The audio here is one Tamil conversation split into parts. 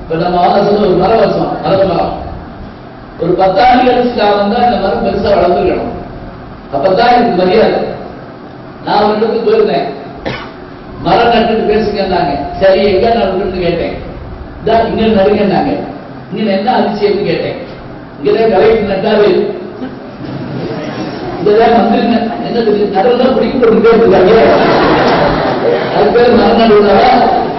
இப்ப நம்ம வாசல்ல ஒரு மரம் வச்சோம் மரம் மரம் ஒரு பத்தாண்டு கழிச்சு நான் வந்தா இந்த மரம் பெருசா வளர்ந்துருக்கணும் அப்பதான் எனக்கு மரியாதை நான் ஒரு இடத்துக்கு போயிருந்தேன் மரம் நட்டுட்டு பேசுங்கன்னாங்க சரி எங்க நடுறதுன்னு கேட்டேன் இதான் இங்க நடுங்கன்னாங்க இங்க என்ன அதிசயம்னு கேட்டேன் இங்கதான் கலைக்கு நட்டாரு இங்கதான் மந்திரி ந- என்ன தெரியும் நடுவுல பிடிக்க போட்டு இருக்காங்க அது பேர் மரம் நடுவுனாவா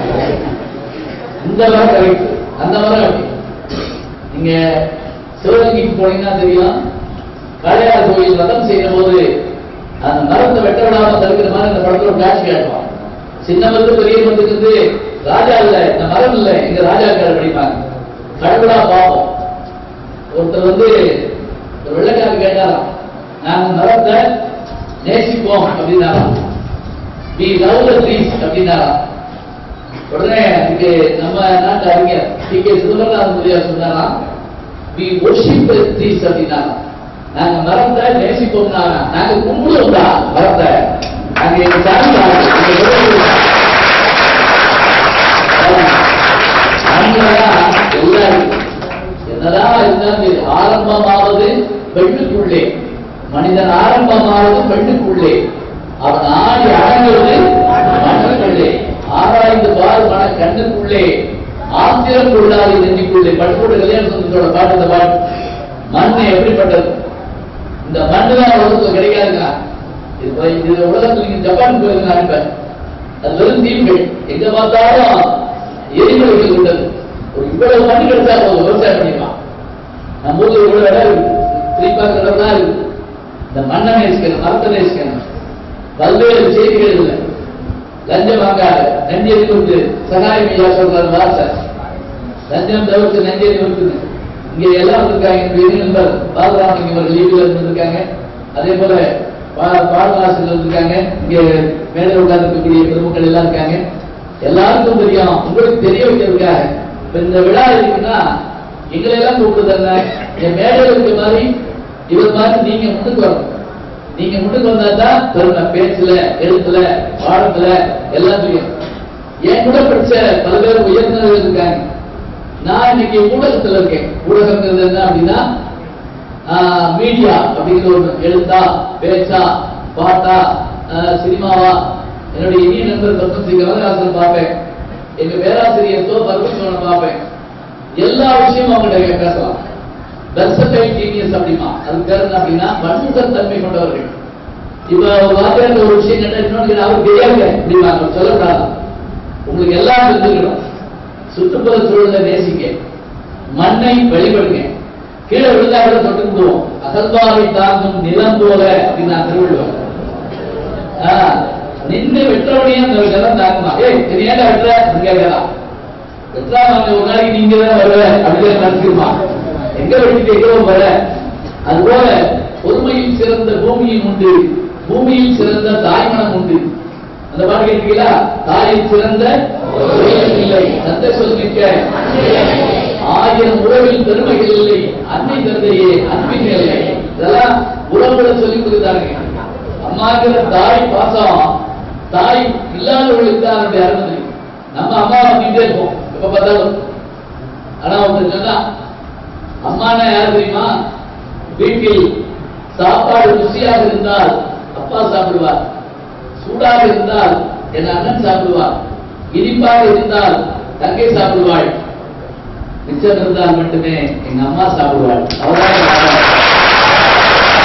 இந்த மரம் கரெக்ட் அந்த மரம் அப்படி நீங்க சிவகங்கைக்கு போனீங்கன்னா தெரியும் காளையார் கோயில் ரதம் செய்யும் போது அந்த மரத்தை வெட்ட விடாம தடுக்கிற மாதிரி அந்த படத்துல ஒரு காட்சி காட்டுவான் சின்ன மருந்து பெரிய மருந்துக்கு ராஜா இல்ல இந்த மரம் இல்ல எங்க ராஜாக்கள் படிப்பாங்க கடவுளா பாப்போம் ஒருத்தர் வந்து ஒரு வெள்ளக்காரர் கேட்டாராம் நாங்க மரத்தை நேசிப்போம் அப்படின்னாராம் வி லவ் த ட்ரீஸ் அப்படின்னாராம் உடனே இதுக்கு நம்ம நாட்டு அறிஞர் டி கே சிதம்பரநாதன் முதலியார் சொன்னாராம் வி ஒர்ஷிப் த ட்ரீஸ் அப்படின்னாராம் நாங்க மரத்தை நேசிப்போம்னா நாங்க கும்பிடுவோம் தான் மரத்தை நாங்க எங்க சாமி தான். எங்க கடவுள். அங்கதான் எல்லாரும் என்னதான் இருந்தாலும் சரி, ஆரம்பமாவது பெண்ணுக்குள்ளே மனிதன் ஆரம்பமாவது பெண்ணுக்குள்ளே அவன் ஆடி அடங்குவது மண்ணுக்குள்ளே ஆராய்ந்து பார் மன கண்ணுக்குள்ளே ஆத்திரம் கொள்ளாது நெஞ்சுக்குள்ளே பட்டுக்கோட்டை கல்யாண சொந்தத்தோட பாட்டு இந்த பாட்டு மண் எப்படிப்பட்டது இந்த மண்ணு தான் உலகத்துல கிடைக்காதுங்க இது போய் இது உலகத்துல நீங்க ஜப்பான் போயிருங்க இப்ப அது வெறும் தீவுகள் எங்க பார்த்தாலும் எரிமலைகள் உள்ளது ஒரு இவ்வளவு மண்ணு கிடைச்சா போதும் விவசாயம் பண்ணிக்கலாம் நம்ம ஊர்ல இவ்வளவு இடம் இருக்கு திருப்பாக்கிற இடம் தான் இருக்கு இந்த மண்ணை நேசிக்கணும் மரத்தை நேசிக்கணும் பல்வேறு செய்திகள் இல்லை லஞ்சம் வாங்காத நெஞ்செறி கொண்டு சகாயம் ஐயா சொல்றாரு வார்த்தை லஞ்சம் தவிர்த்து நெஞ்செறி கொடுத்துங்க இங்க எல்லாம் இருக்காங்க எங்க நண்பர் பாலராமன் இவர் லீவ்ல இருந்திருக்காங்க அதே போல பா- பாடலாசிரியர் இருந்திருக்காங்க இங்க மேலே உட்கார்ந்துருக்கக்கூடிய பெருமக்கள் எல்லாம் இருக்காங்க எல்லாருக்கும் தெரியும் உங்களுக்கு தெரிய வைக்கிறதுக்காக இப்ப இந்த விழா இருக்குன்னா எங்களை எல்லாம் கூப்பிட்டு என்ன என் மேடையில் இருக்க மாதிரி இவர் மாதிரி நீங்க முன்னுக்கு வரணும் நீங்க முன்னுக்கு வந்தா தான் பெருமை பேச்சுல எழுத்துல பாடத்துல எல்லாத்துலயும் என் கூட படிச்ச பல பேர் உயர்ந்தவர்கள் இருக்காங்க நான் இன்னைக்கு ஊடகத்துல இருக்கேன் ஊடகங்கிறது என்ன அப்படின்னா மீடியா அப்படிங்கிற ஒரு எழுத்தா பேச்சா பாட்டா ஆஹ் சினிமாவா என்னுடைய இனிய நண்பர் பத்மஸ்ரீ கமலஹாசன் பார்ப்பேன் எங்க பேராசிரியர் தோ பரமேஸ்வரனை பார்ப்பேன் எல்லா விஷயமும் அவங்ககிட்ட பேசலாம் வெர்சடைல் ஜீனியஸ் அப்படிமா அது பேர் என்ன அப்படின்னா பன்முகத்தன்மை கொண்டவர்கள் இப்ப ஒரு வார்த்தையில ஒரு விஷயம் கேட்டா இன்னொன்று அவர் தெரியாது அப்படிமா சொல்லக்கூடாது உங்களுக்கு எல்லாம் தெரிஞ்சுக்கணும் சுற்றுப்புற சூழலை நேசிங்க மண்ணை வழிபடுங்க கீழே விழுந்தா கூட தொட்டு விடுவோம் அகல்வாரை தாங்கும் நிலம் போல அப்படின்னு நான் திருவள்ளுவர் ஆ, நின்று வெற்றவனையும் அந்த நிலம் தாங்குமா ஏய் இது ஏன்டா வெட்டுற அப்படின்னு கேட்கலாம் வெற்றாம ஒரு நாளைக்கு நீங்க தான் வருவ அப்படின்னு நினைச்சிருமா எங்க வெட்டிட்டு எங்க வர அதுபோல பொறுமையில் சிறந்த பூமியும் உண்டு பூமியில் சிறந்த தாய்மனம் உண்டு அந்த பாட்டு கேட்டீங்களா தாயில் சிறந்த உறவில் இல்லை தந்தை சொல் மிக்க ஆயிரம் உறவில் பெருமைகள் இல்லை அன்னை தந்தையே அன்பின் இல்லை இதெல்லாம் உறவுகளை சொல்லி கொடுத்தாருங்க அம்மாங்கிற தாய் பாசம் தாய் இல்லாதவர்களுக்கு தான் அதனுடைய அருமை தெரியும் நம்ம அம்மா வந்துட்டே இருப்போம் எப்ப பார்த்தாலும் ஆனா ஒன்று சொன்னா அம்மானா யார் தெரியுமா வீட்டில் சாப்பாடு ருசியாக இருந்தால் அப்பா சாப்பிடுவார் சூடாக இருந்தால் என் அண்ணன் சாப்பிடுவார் இனிப்பாக இருந்தால் தங்கை சாப்பிடுவாள் மிச்சம் இருந்தால் மட்டுமே எங்க அம்மா சாப்பிடுவாள் அவதான் எங்க அம்மா.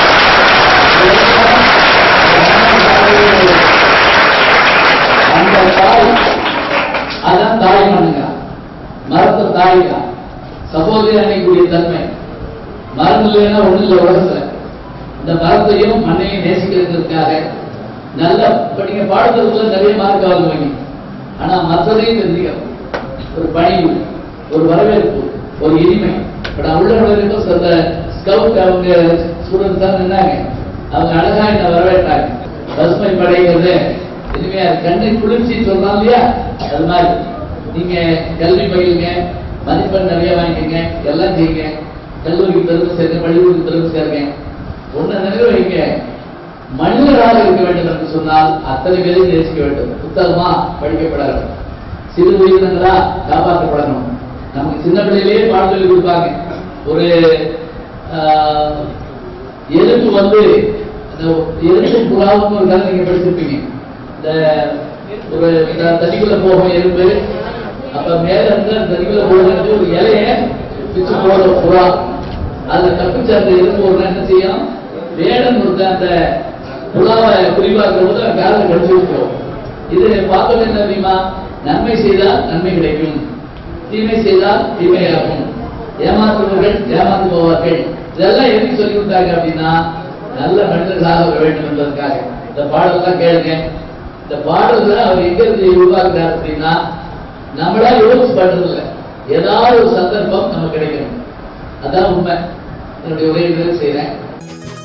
அந்த தாய் அதான் தாய் மண்ணுங்க மரத்தை தாய்ங்க சகோதரி அணைக்கூடிய தன்மை மரம் இல்லைன்னா ஒண்ணு இல்லை உலகத்துல இந்த மரத்தையும் மண்ணையும் நேசிக்கிறதுக்காக நல்ல இப்ப நீங்க பாடத்திற்குள்ள நிறைய மார்க் வாங்குவீங்க ஆனா மற்றதையும் தெரிஞ்சுக்கணும் ஒரு பணிவு ஒரு வரவேற்பு ஒரு இனிமை இப்ப நான் உள்ள நுழைஞ்சிட்டும் சில ஸ்கவுட் அவங்க ஸ்டூடெண்ட்ஸ் தான் நின்னாங்க அவங்க அழகா என்ன வரவேற்றாங்க பசுமை படைங்கிறது இனிமையா இருக்கு. கண்ணை குளிர்ச்சி சொல்றான் இல்லையா அது மாதிரி நீங்க கல்வி பயிலுங்க மதிப்பெண் நிறைய வாங்கிக்கங்க எல்லாம் செய்யுங்க கல்லூரிக்கு பெருமை சேர்ங்க பள்ளிக்கூடத்துக்கு பெருமை சேர்ங்க ஒண்ணு நினைவு வைங்க மனிதராக இருக்க வேண்டும் என்று சொன்னால் அத்தனை பேரையும் நேசிக்க வேண்டும் புத்தகமா படிக்கப்பட வேண்டும் சிறு உயிரினங்களா காப்பாற்றப்படணும் நமக்கு சின்ன பிள்ளையிலேயே பாடம் சொல்லி கொடுப்பாங்க ஒரு ஆஹ், எறும்பு வந்து அந்த எறும்பு புறாவுன்னு ஒரு கதை நீங்க படிச்சிருப்பீங்க இந்த ஒரு த- தண்ணிக்குள்ள போகும் எறும்பு அப்ப மேல இருந்து அந்த தண்ணிக்குள்ள போகிறது ஒரு இலைய பிச்சு போடுற புறா அதுல தப்பிச்ச அந்த எறும்பு ஒரு நாள் என்ன செய்யும் வேடன் ஒருத்தன் அந்த புறாவை குறிப்பாக்குற போது அவன் காலில் கடிச்சு விட்டுரும் இது பார்த்தோம் என்ன தெரியுமா நன்மை செய்தால் நன்மை கிடைக்கும் தீமை செய்தால் தீமையாகும் ஏமாற்றுபவர்கள் ஏமாந்து போவார்கள் இதெல்லாம் எதுக்கு சொல்லி கொடுத்தாங்க அப்படின்னா நல்ல மனிதர்களாக வர வேண்டும் என்பதற்காக இந்த பாடல்லாம் கேளுங்க இந்த பாடல்ல அவர் எங்க இருந்து உருவாக்குறாரு அப்படின்னா நம்மளா யோசிச்சு பண்றது இல்ல ஏதாவது ஒரு சந்தர்ப்பம் நமக்கு கிடைக்கணும் அதான் உண்மை என்னுடைய உரையை செய்றேன்